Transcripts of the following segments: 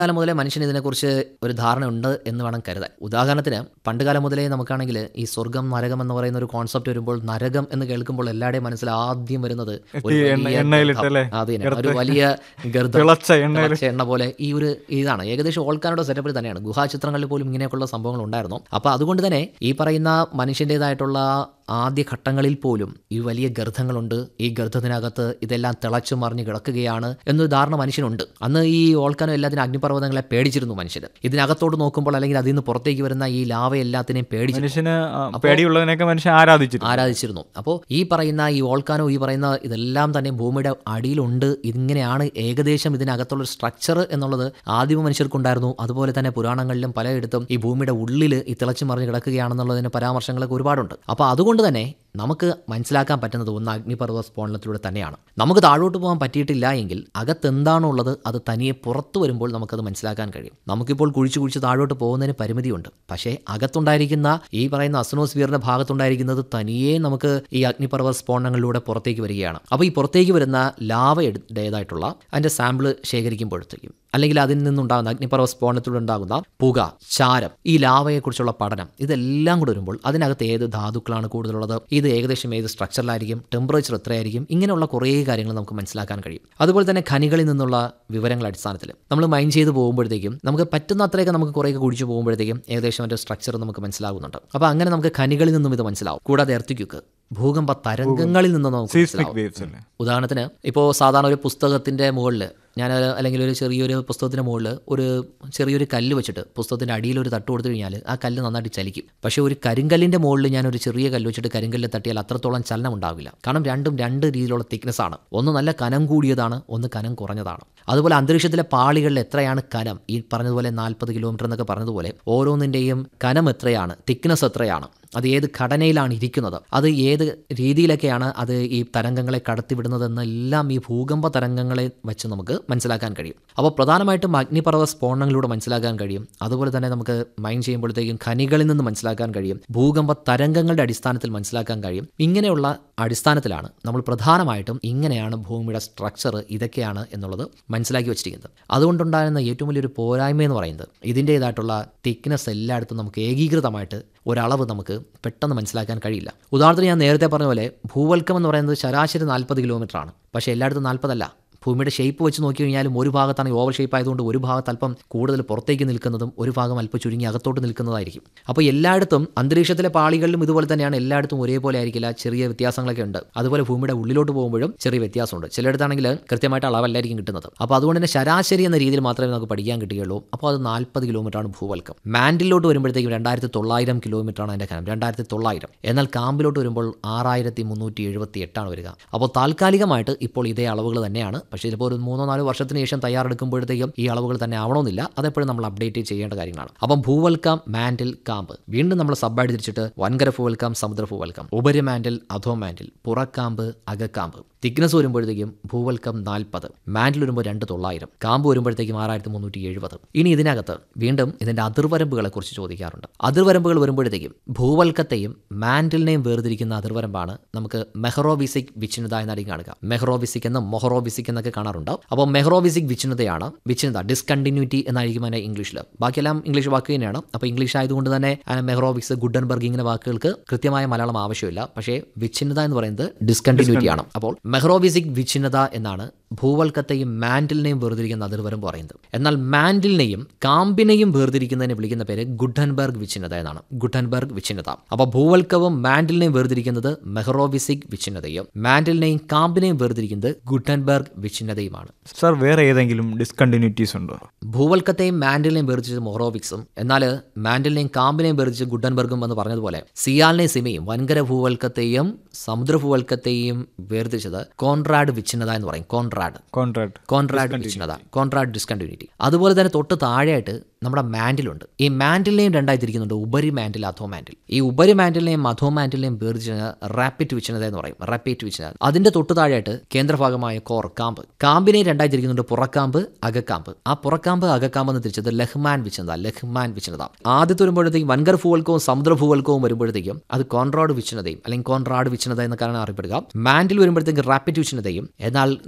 കാലം മുതലേ മനുഷ്യന് ഇതിനെക്കുറിച്ച് ഒരു ധാരണ ഉണ്ട് എന്ന് വേണം കരുതാൻ ഉദാഹരണത്തിന് പണ്ട് കാലം മുതലേ നമുക്കാണെങ്കിൽ ഈ സ്വർഗം നരകം എന്ന് പറയുന്ന ഒരു കോൺസെപ്റ്റ് വരുമ്പോൾ നരകം എന്ന് കേൾക്കുമ്പോൾ എല്ലാവരുടെയും മനസ്സിൽ ആദ്യം വരുന്നത് ഒരു ഈ എണ്ണ- വലിയ എണ്ണയിലിട്ടല്ലേ? ഗർത്തം. അത് തന്നെ ഒരു വലിയ ഗർത്തം തിളച്ച എണ്ണയിൽ തിളച്ച എണ്ണ പോലെ ഈ ഒരു ഇതാണ് ഏകദേശം ഓൾക്കാരുടെ സെറ്റപ്പിൽ തന്നെയാണ് ഗുഹാചിത്രങ്ങളിൽ പോലും ഇങ്ങനെയൊക്കെയുള്ള സംഭവങ്ങൾ ഉണ്ടായിരുന്നു അപ്പോൾ അതുകൊണ്ട് തന്നെ ഈ പറയുന്ന മനുഷ്യൻ്റെതായിട്ടുള്ള ആദ്യ ഘട്ടങ്ങളിൽ പോലും ഈ വലിയ ഗർത്തങ്ങളുണ്ട് ഈ ഗർത്തത്തിനകത്ത് ഇതെല്ലാം തിളച്ചു മറിഞ്ഞ് കിടക്കുകയാണ് എന്നൊരു ധാരണ മനുഷ്യനുണ്ട് അന്ന് ഈ ഓൾക്കാനോ എല്ലാത്തിനും അഗ്നിപർവ്വതങ്ങളെ പേടിച്ചിരുന്നു മനുഷ്യർ ഇതിനകത്തോട്ട് നോക്കുമ്പോൾ അല്ലെങ്കിൽ അതിൽ നിന്ന് പുറത്തേക്ക് വരുന്ന ഈ ലാവ എല്ലാത്തിനെയും പേടിച്ചു മനുഷ്യന് ആ, പേടിയുള്ളതിനൊക്കെ മനുഷ്യൻ ആരാധിച്ചിരുന്നു ആരാധിച്ചിരുന്നു അപ്പോൾ ഈ പറയുന്ന ഈ ഓൾക്കാനോ ഈ പറയുന്ന ഇതെല്ലാം തന്നെ ഭൂമിയുടെ അടിയിലുണ്ട് ഇങ്ങനെയാണ് ഏകദേശം ഇതിനകത്തുള്ള സ്ട്രക്ചർ എന്നുള്ളത് ആദിമ മനുഷ്യർക്കുണ്ടായിരുന്നു അതുപോലെ തന്നെ പുരാണങ്ങളിലും പലയിടത്തും ഈ ഭൂമിയുടെ ഉള്ളിൽ ഈ തിളച്ചു മറിഞ്ഞ് കിടക്കുകയാണെന്നുള്ളതിന് പരാമർശങ്ങളൊക്കെ ഒരുപാടുണ്ട് അപ്പോൾ അതുകൊണ്ട് തന്നെ നമുക്ക് മനസ്സിലാക്കാൻ പറ്റുന്നത് ഒന്ന് അഗ്നിപർവ്വത സ്ഫോടനത്തിലൂടെ തന്നെയാണ് നമുക്ക് താഴോട്ട് പോകാൻ പറ്റിയിട്ടില്ല എങ്കിൽ അകത്തെന്താണുള്ളത് അത് തനിയെ പുറത്തു വരുമ്പോൾ നമുക്കത് മനസ്സിലാക്കാൻ കഴിയും നമുക്കിപ്പോൾ കുഴിച്ച് കുഴിച്ച് താഴോട്ട് പോകുന്നതിന് പരിമിതിയുണ്ട് പക്ഷേ അകത്തുണ്ടായിരിക്കുന്ന ഈ പറയുന്ന അസ്നോസ്ഫിയറിന്റെ ഭാഗത്തുണ്ടായിരിക്കുന്നത് തനിയെ നമുക്ക് ഈ അഗ്നിപർവ്വത സ്ഫോടനങ്ങളിലൂടെ പുറത്തേക്ക് വരികയാണ് അപ്പോൾ ഈ പുറത്തേക്ക് വരുന്ന ലാവയുടേതായിട്ടുള്ള അതിന്റെ സാമ്പിൾ ശേഖരിക്കുമ്പോഴത്തേക്കും അല്ലെങ്കിൽ അതിൽ നിന്നുണ്ടാകുന്ന അഗ്നിപർവ്വത സ്ഫോടനത്തിലൂടെ ഉണ്ടാകുന്ന പുക ചാരം ഈ ലാവയെക്കുറിച്ചുള്ള പഠനം ഇതെല്ലാം കൂടെ വരുമ്പോൾ അതിനകത്ത് ഏത് ധാതുക്കളാണ് കൂടുതലുള്ളത് ഇത് ഏകദേശം ഏത് സ്ട്രക്ചറിലായിരിക്കും ടെമ്പറേച്ചർ എത്രയായിരിക്കും ഇങ്ങനെയുള്ള കുറേ കാര്യങ്ങൾ നമുക്ക് മനസ്സിലാക്കാൻ കഴിയും അതുപോലെ തന്നെ ഖനികളിൽ നിന്നുള്ള വിവരങ്ങൾ അടിസ്ഥാനത്തിൽ നമ്മൾ മൈൻഡ് ചെയ്ത് പോകുമ്പോഴത്തേക്കും നമുക്ക് പറ്റുന്ന അത്രയൊക്കെ നമുക്ക് കുറേയൊക്കെ കുടിച്ചു പോകുമ്പോഴത്തേക്കും ഏകദേശം അതിൻ്റെ സ്ട്രക്ചർ നമുക്ക് മനസ്സിലാകുന്നുണ്ട് അപ്പോൾ അങ്ങനെ നമുക്ക് ഖനികളിൽ നിന്നും ഇത് മനസ്സിലാവും കൂടാതെ എർത്തിക്യുക്ക് ഭൂകമ്പ തരംഗങ്ങളിൽ നിന്നും നമുക്ക് സീസ്മിക് മനസ്സിലാവും വേവ്സ് അല്ലേ ഉദാഹരണത്തിന് ഇപ്പോൾ സാധാരണ ഒരു പുസ്തകത്തിൻ്റെ മുകളിൽ ഞാൻ അല്ലെങ്കിൽ ഒരു ചെറിയൊരു പുസ്തകത്തിൻ്റെ മുകളിൽ ഒരു ചെറിയൊരു കല്ല് വെച്ചിട്ട് പുസ്തകത്തിൻ്റെ അടിയിൽ ഒരു തട്ട് കൊടുത്തു കഴിഞ്ഞാൽ ആ കല്ല് നന്നായിട്ട് ചലിക്കും പക്ഷേ ഒരു കരിങ്കല്ലിൻ്റെ മുകളിൽ ഞാൻ ഒരു ചെറിയ കല്ല് വെച്ചിട്ട് കരിങ്കല്ലിൽ തട്ടിയാൽ അത്രത്തോളം ചലനം ഉണ്ടാവില്ല കാരണം രണ്ടും രണ്ട് രീതിയിലുള്ള തിക്നെസ് ആണ് ഒന്ന് നല്ല കനം കൂടിയതാണ് ഒന്ന് കനം കുറഞ്ഞതാണ് അതുപോലെ അന്തരീക്ഷത്തിലെ പാളികളിൽ എത്രയാണ് കനം ഈ പറഞ്ഞതുപോലെ നാൽപ്പത് കിലോമീറ്റർ എന്നൊക്കെ പറഞ്ഞതുപോലെ ഓരോന്നിൻ്റെയും കനം എത്രയാണ് തിക്നെസ് എത്രയാണ് അത് ഏത് ഘടനയിലാണ് ഇരിക്കുന്നത് അത് ഏത് രീതിയിലൊക്കെയാണ് അത് ഈ തരംഗങ്ങളെ കടത്തിവിടുന്നതെന്നെല്ലാം ഈ ഭൂകമ്പ തരംഗങ്ങളെ വെച്ച് നമുക്ക് മനസ്സിലാക്കാൻ കഴിയും അപ്പോൾ പ്രധാനമായിട്ടും അഗ്നിപർവ്വത സ്ഫോടനങ്ങളിലൂടെ മനസ്സിലാക്കാൻ കഴിയും അതുപോലെ തന്നെ നമുക്ക് മൈൻഡ് ചെയ്യുമ്പോഴത്തേക്കും ഖനികളിൽ നിന്ന് മനസ്സിലാക്കാൻ കഴിയും ഭൂകമ്പ തരംഗങ്ങളുടെ അടിസ്ഥാനത്തിൽ മനസ്സിലാക്കാൻ കഴിയും ഇങ്ങനെയുള്ള അടിസ്ഥാനത്തിലാണ് നമ്മൾ പ്രധാനമായിട്ടും ഇങ്ങനെയാണ് ഭൂമിയുടെ സ്ട്രക്ചർ ഇതൊക്കെയാണ് എന്നുള്ളത് മനസ്സിലാക്കി വെച്ചിരിക്കുന്നത് അതുകൊണ്ടുണ്ടാകുന്ന ഏറ്റവും വലിയൊരു പോരായ്മ എന്ന് പറയുന്നത് ഇതിൻ്റേതായിട്ടുള്ള തിക്നെസ് എല്ലായിടത്തും നമുക്ക് ഏകീകൃതമായിട്ട് ഒരളവ് നമുക്ക് പെട്ടെന്ന് മനസ്സിലാക്കാൻ കഴിയില്ല ഉദാഹരണത്തിന് ഞാൻ നേരത്തെ പറഞ്ഞ പോലെ ഭൂവൽക്കം എന്ന് പറയുന്നത് ശരാശരി നാൽപ്പത് കിലോമീറ്റർ ആണ് പക്ഷേ എല്ലായിടത്തും നാൽപ്പതല്ല ഭൂമിയുടെ ഷേപ്പ് വെച്ച് നോക്കി കഴിഞ്ഞാലും ഒരു ഭാഗത്താണ് ഓവർ ഷേപ്പ് ആയതുകൊണ്ട് ഒരു ഭാഗത്ത് അല്പം കൂടുതൽ പുറത്തേക്ക് നിൽക്കുന്നതും ഒരു ഭാഗം അല്പം ചുരുങ്ങി അകത്തോട്ട് നിൽക്കുന്നതായിരിക്കും അപ്പോൾ എല്ലായിടത്തും അന്തരീക്ഷത്തിലെ പാളികളിലും ഇതുപോലെ തന്നെയാണ് എല്ലായിടത്തും ഒരേപോലെ ആയിരിക്കില്ല ചെറിയ വ്യത്യാസങ്ങളൊക്കെ ഉണ്ട് അതുപോലെ ഭൂമിയുടെ ഉള്ളിലോട്ട് പോകുമ്പോഴും ചെറിയ വ്യത്യാസമുണ്ട് ചിലയിടത്താണെങ്കിൽ കൃത്യമായിട്ട് അളവല്ലായിരിക്കും കിട്ടുന്നത് അപ്പോൾ അതുകൊണ്ട് തന്നെ ശരാശരി എന്ന രീതിയിൽ മാത്രമേ നമുക്ക് പഠിക്കാൻ കിട്ടുകയുള്ളൂ അപ്പോൾ അത് നാൽപ്പത് കിലോമീറ്ററാണ് ഭൂവൽക്കം മാൻഡിലോട്ട് വരുമ്പോഴത്തേക്കും രണ്ടായിരത്തി തൊള്ളായിരം കിലോമീറ്ററാണ് അതിൻ്റെ കനം രണ്ടായിരത്തി തൊള്ളായിരം എന്നാൽ കാമ്പിലോട്ട് വരുമ്പോൾ ആറായിരത്തി മുന്നൂറ്റി എഴുപത്തി എട്ടാണ് വരിക അപ്പോൾ താൽക്കാലികമായിട്ട് ഇപ്പോൾ ഇതേ അളവുകൾ തന്നെയാണ് പക്ഷേ ചിലപ്പോൾ ഒരു മൂന്നോ നാലോ വർഷത്തിന് ശേഷം തയ്യാറെടുക്കുമ്പോഴത്തേക്കും ഈ അളവുകൾ തന്നെ ആവണമെന്നില്ല അതെപ്പോഴും നമ്മൾ അപ്ഡേറ്റ് ചെയ്യേണ്ട കാര്യങ്ങളാണ് അപ്പം ഭൂവൽക്കം മാൻഡിൽ കാമ്പ് വീണ്ടും നമ്മൾ സബ്ബായിട്ട് തിരിച്ചിട്ട് വൻകര ഭൂവൽക്കം സമുദ്ര ഭൂവൽക്കം ഉപരി മാൻഡിൽ അധോ മാൻഡിൽ പുറക്കാമ്പ് അകക്കാമ്പ് തിക്നസ് വരുമ്പോഴത്തേക്കും ഭൂവൽക്കം നാൽപ്പത് മാൻഡിൽ വരുമ്പോൾ രണ്ട് തൊള്ളായിരം കാമ്പ് വരുമ്പോഴത്തേക്കും ആറായിരത്തി മുന്നൂറ്റി എഴുപത് ഇനി ഇതിനകത്ത് വീണ്ടും ഇതിന്റെ അതിർവരമ്പുകളെ കുറിച്ച് ചോദിക്കാറുണ്ട് അതിർവരമ്പുകൾ വരുമ്പോഴത്തേക്കും ഭൂവൽക്കത്തെയും മാൻഡിലിനെയും വേർതിരിക്കുന്ന അതിർവരമ്പാണ് നമുക്ക് മെഹറോവിസിക് വിച്ഛിന്നത എന്നായിരിക്കും കാണുക മെഹറോവിസിക് എന്നും മൊഹറോവിസിക് എന്നൊക്കെ കാണാറുണ്ട് അപ്പോൾ മെഹറോവിസിക് വിച്ഛിന്നതയാണ് വിച്ഛിന്നത ഡിസ്കണ്ടിന്യൂറ്റി എന്നായിരിക്കും അതിനെ ഇംഗ്ലീഷിൽ ബാക്കിയെല്ലാം ഇംഗ്ലീഷ് വാക്ക് തന്നെയാണ് അപ്പോൾ ഇംഗ്ലീഷ് ആയതുകൊണ്ട് തന്നെ മെഹറോവിക്സ് ഗുഡൻബർഗ് ഇങ്ങനെ വാക്കുകൾക്ക് കൃത്യമായ മലയാളം ആവശ്യമില്ല പക്ഷേ വിച്ഛിന്നത എന്ന് പറയുന്നത് ഡിസ്കണ്ടിന്യൂറ്റി ആണ് അപ്പോൾ മെഹ്റോവിസിക് വിച്ഛിന്നത എന്നാണ് ഭൂവൽക്കത്തെയും മാൻഡിലിനെയും വേർതിരിക്കുന്ന അതിർവരം പറയുന്നത് എന്നാൽ മാൻഡിലിനെയും കാമ്പിനെയും വേർതിരിക്കുന്നതിനെ വിളിക്കുന്ന പേര് ഗുഡൻബർഗ് വിച്ഛിന്നത എന്നാണ് ഗുഡൻബർഗ് വിച്ഛിന്നത അപ്പോൾ ഭൂവൽക്കവും മാൻഡിലിനെയും വേർതിരിക്കുന്നത് മെഹ്റോവിസിക് വിച്ഛിന്നതയും മാൻഡിലിനെയും കാമ്പിനെയും വേർതിരിക്കുന്നത് ഗുഡൻബർഗ് വിച്ഛിന്നതയുമാണ് സാർ വേറെ ഏതെങ്കിലും ഡിസ്കണ്ടിന്യൂറ്റീസ് ഉണ്ടോ ഭൂവൽക്കത്തെയും മാൻഡിലിനെയും വേർതിരിച്ചത് മൊറോവിക്സും എന്നാൽ മാൻഡിലിനെയും കാമ്പിനെയും വേർതിരിച്ച് ഗുഡൻബർഗും എന്ന് പറഞ്ഞതുപോലെ സിയാലിനെയും സിമയും വൻകര ഭൂവൽക്കത്തെയും സമുദ്ര ഭൂവൽക്കത്തെയും വേർതിരിച്ചത് കോൺറാഡ് വിച്ഛിന്നത എന്ന് പറയും കോൺറാഡ് കോൺട്രാക്ട് കോൺട്രാഡ് വിച്ഛിന്നത കോൺട്രാഡ് ഡിസ്കണ്ടിന്യൂറ്റി അതുപോലെ തന്നെ തൊട്ട് താഴെയായിട്ട് നമ്മുടെ മാൻഡിലുണ്ട് ഈ മാൻഡിലിനെയും രണ്ടായി തിരിക്കുന്നുണ്ട് ഉപരി മാൻഡിൽ അധോ മാൻഡിൽ ഈ ഉപരി മാൻഡിലിനെയും അധോ മാൻഡിലിനെയും വേർതിരിച്ച റാപ്പിറ്റ് വിച്ഛിന്നത എന്ന് പറയും റാപ്പിറ്റ് വിച്ഛിന്നത അതിന്റെ തൊട്ട് താഴെയായിട്ട് കേന്ദ്രഭാഗമായ കോർ കാമ്പ് കാമ്പിനെ രണ്ടായി തിരിക്കുന്നുണ്ട് പുറക്കാമ്പ് അകക്കാമ്പ് ആ പുറക്കാമ്പ് അകക്കാമ്പ് എന്ന് തിരിച്ചത് ലഹ്മാൻ വിച്ഛിന്നത ലഹ്മാൻ വിച്ഛിന്നത ആദ്യത്തെ വരുമ്പോഴത്തേക്കും വൻകർ ഭൂവൽക്കവും സമുദ്ര ഭൂവൽക്കവും വരുമ്പോഴത്തേക്കും അത് കോൺറാഡ് വിച്ഛിന്നതയും അല്ലെങ്കിൽ കോൺറാഡ് വിച്ഛിന്നത എന്നൊക്കെയാണ് അറിയപ്പെടുക മാൻഡിൽ വരുമ്പോഴത്തേക്കും റാപ്പിറ്റ് വിച്ഛിന്നതയും എന്നാൽ നമ്മുടെ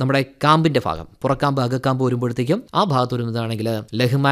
കാമ്പിന്റെ ഭാഗം പുറക്കാമ്പ് അകക്കാമ്പ് വരുമ്പോഴത്തേക്കും ആ ഭാഗത്ത് വരുന്നതാണെങ്കിൽ ലഹ്മാൻ